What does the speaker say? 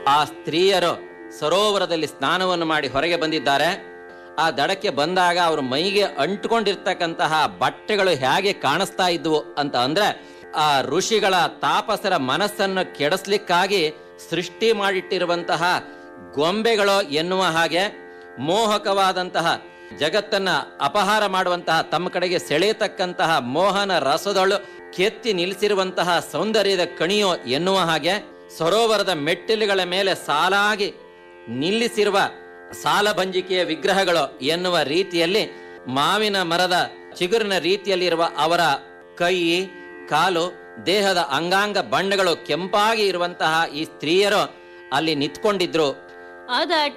ಆ ಸ್ತ್ರೀಯರು ಸರೋವರದಲ್ಲಿ ಸ್ನಾನವನ್ನು ಮಾಡಿ ಹೊರಗೆ ಬಂದಿದ್ದಾರೆ ಆ ದಡಕ್ಕೆ ಬಂದಾಗ ಅವ್ರ ಮೈಗೆ ಅಂಟ್ಕೊಂಡಿರ್ತಕ್ಕಂತಹ ಬಟ್ಟೆಗಳು ಹೇಗೆ ಕಾಣಿಸ್ತಾ ಇದ್ವು ಅಂತ ಅಂದ್ರೆ ಆ ಋಷಿಗಳ ತಾಪಸರ ಮನಸ್ಸನ್ನು ಕೆಡಿಸ್ಲಿಕ್ಕಾಗಿ ಸೃಷ್ಟಿ ಮಾಡಿಟ್ಟಿರುವಂತಹ ಗೊಂಬೆಗಳು ಎನ್ನುವ ಹಾಗೆ ಮೋಹಕವಾದಂತಹ ಜಗತ್ತನ್ನ ಅಪಹಾರ ಮಾಡುವಂತಹ ತಮ್ಮ ಕಡೆಗೆ ಸೆಳೆಯತಕ್ಕಂತಹ ಮೋಹನ ರಸದಳು ಕೆತ್ತಿ ನಿಲ್ಲಿಸಿರುವಂತಹ ಸೌಂದರ್ಯದ ಕಣಿಯೋ ಎನ್ನುವ ಹಾಗೆ ಸರೋವರದ ಮೆಟ್ಟಿಲುಗಳ ಮೇಲೆ ಸಾಲಾಗಿ ನಿಲ್ಲಿಸಿರುವ ಸಾಲಭಂಜಿಕೆಯ ವಿಗ್ರಹಗಳು ಎನ್ನುವ ರೀತಿಯಲ್ಲಿ ಮಾವಿನ ಮರದ ಚಿಗುರಿನ ರೀತಿಯಲ್ಲಿರುವ ಅವರ ಕೈ ಕಾಲು ದೇಹದ ಅಂಗಾಂಗ ಬಣ್ಣಗಳು ಕೆಂಪಾಗಿ ಇರುವಂತಹ ಈ ಸ್ತ್ರೀಯರು ಅಲ್ಲಿ ನಿಂತ್ಕೊಂಡಿದ್ರು ಆದ